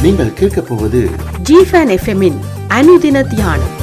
நீங்கள் கேட்கப் போவது ஜிஃபன் எஃப்எம்மின் அனுதின தியானம்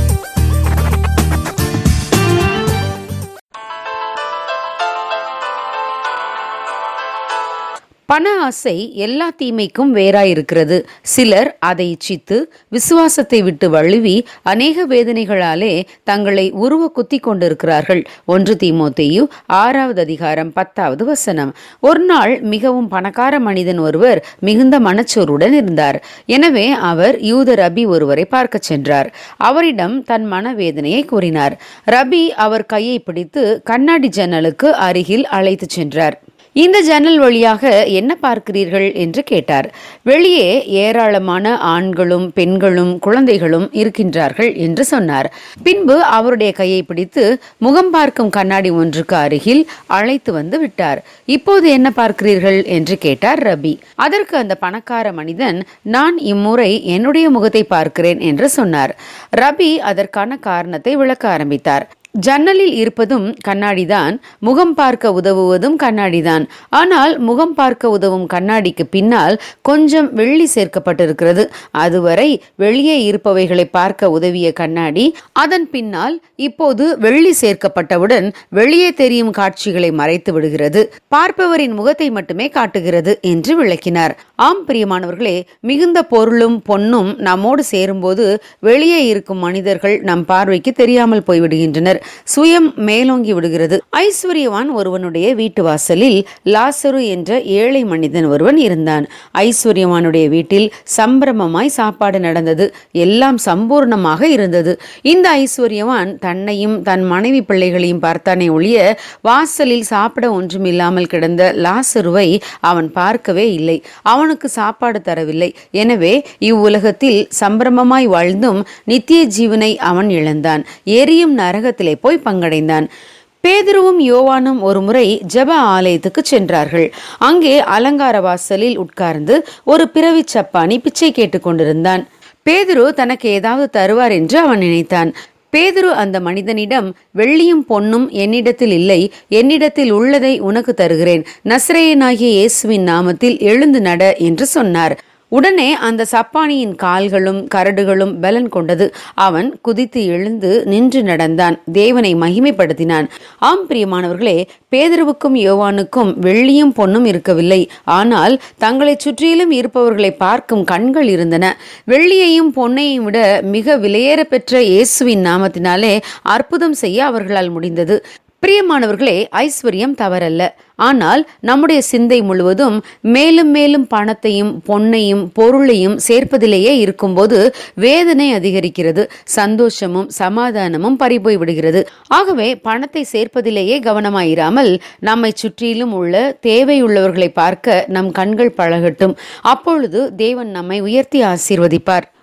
பண ஆசை எல்லா தீமைக்கும் வேறாயிருக்கிறது சிலர் அதை இச்சித்து விசுவாசத்தை விட்டு வழுவி அநேக வேதனைகளாலே தங்களை உருவ குத்தி கொண்டிருக்கிறார்கள் ஒன்று தீமோத்தேயு ஆறாவது அதிகாரம் பத்தாவது வசனம் ஒரு நாள் மிகவும் பணக்கார மனிதன் ஒருவர் மிகுந்த மனச்சோருடன் இருந்தார் எனவே அவர் யூத ரபி ஒருவரை பார்க்கச் சென்றார் அவரிடம் தன் மனவேதனையை கூறினார் ரபி அவர் கையை பிடித்து கண்ணாடி ஜன்னலுக்கு அருகில் அழைத்துச் சென்றார் இந்த ஜன்னல் வழியாக என்ன பார்க்கிறீர்கள் என்று கேட்டார் வெளியே ஏராளமான ஆண்களும் பெண்களும் குழந்தைகளும் இருக்கின்றார்கள் என்று சொன்னார் பின்பு அவருடைய கையை பிடித்து முகம் பார்க்கும் கண்ணாடி ஒன்றுக்கு அருகில் அழைத்து வந்து விட்டார் இப்போது என்ன பார்க்கிறீர்கள் என்று கேட்டார் ரபி அதற்கு அந்த பணக்கார மனிதன் நான் இம்முறை என்னுடைய முகத்தை பார்க்கிறேன் என்று சொன்னார் ரபி அதற்கான காரணத்தை விளக்க ஆரம்பித்தார் ஜன்னலில் இருப்பதும் கண்ணாடிதான் முகம் பார்க்க உதவுவதும் கண்ணாடிதான் ஆனால் முகம் பார்க்க உதவும் கண்ணாடிக்கு பின்னால் கொஞ்சம் வெள்ளி சேர்க்கப்பட்டிருக்கிறது அதுவரை வெளியே இருப்பவைகளை பார்க்க உதவிய கண்ணாடி அதன் பின்னால் இப்போது வெள்ளி சேர்க்கப்பட்டவுடன் வெளியே தெரியும் காட்சிகளை மறைத்து விடுகிறது பார்ப்பவரின் முகத்தை மட்டுமே காட்டுகிறது என்று விளக்கினார் ஆம் பிரியமானவர்களே மிகுந்த பொருளும் பொன்னும் நம்மோடு சேரும்போது வெளியே இருக்கும் மனிதர்கள் நம் பார்வைக்கு தெரியாமல் போய்விடுகின்றனர் சுயம் மேலோங்கி விடுகிறது ஐஸ்வர்யவான் ஒருவனுடைய வீட்டு வாசலில் லாசரு என்ற ஏழை மனிதன் ஒருவன் இருந்தான் ஐஸ்வர்யவானுடைய வீட்டில் சம்பிரமமாய் சாப்பாடு நடந்தது எல்லாம் சம்பூர்ணமாக இருந்தது இந்த ஐஸ்வர்யவான் தன்னையும் தன் மனைவி பிள்ளைகளையும் பார்த்தானே ஒழிய வாசலில் சாப்பிட ஒன்றுமில்லாமல் கிடந்த லாசருவை அவன் பார்க்கவே இல்லை அவனுக்கு சாப்பாடு தரவில்லை எனவே இவ்வுலகத்தில் சம்பிரமமாய் வாழ்ந்தும் நித்திய ஜீவனை அவன் இழந்தான் எரியும் நரகத்திலே போய் பங்கடைந்தான் பேதுருவும் யோவானும் ஒருமுறை ஜெப ஆலயத்துக்கு சென்றார்கள் அங்கே அலங்கார வாசலில் உட்கார்ந்து ஒரு பிறவி சப்பானி பிச்சை கேட்டுக்கொண்டிருந்தான் பேதுரு தனக்கு ஏதாவது தருவார் என்று அவன் நினைத்தான் பேதுரு அந்த மனிதனிடம் வெள்ளியும் பொன்னும் என்னிடத்தில் இல்லை என்னிடத்தில் உள்ளதை உனக்கு தருகிறேன் நஸ்ரேயனாகிய இயேசுவின் நாமத்தில் எழுந்து நட என்று சொன்னார் உடனே அந்த சப்பானியின் கால்களும் கரடுகளும் பலன் கொண்டது அவன் குதித்து எழுந்து நின்று நடந்தான் தேவனை மகிமைப்படுத்தினான் ஆம் பிரியமானவர்களே பேதருவுக்கும் யோவானுக்கும் வெள்ளியும் பொன்னும் இருக்கவில்லை ஆனால் தங்களை சுற்றிலும் இருப்பவர்களை பார்க்கும் கண்கள் இருந்தன வெள்ளியையும் பொன்னையும் விட மிக விலையேற பெற்ற இயேசுவின் நாமத்தினாலே அற்புதம் செய்ய அவர்களால் முடிந்தது பிரியமானவர்களே ஐஸ்வர்யம் தவறல்ல ஆனால் நம்முடைய சிந்தை முழுவதும் மேலும் மேலும் பணத்தையும் பொன்னையும் பொருளையும் சேர்ப்பதிலேயே இருக்கும்போது வேதனை அதிகரிக்கிறது சந்தோஷமும் சமாதானமும் பறிபோய் விடுகிறது ஆகவே பணத்தை சேர்ப்பதிலேயே கவனமாயிராமல் நம்மை சுற்றிலும் உள்ள தேவையுள்ளவர்களை பார்க்க நம் கண்கள் பழகட்டும் அப்பொழுது தேவன் நம்மை உயர்த்தி ஆசீர்வதிப்பார்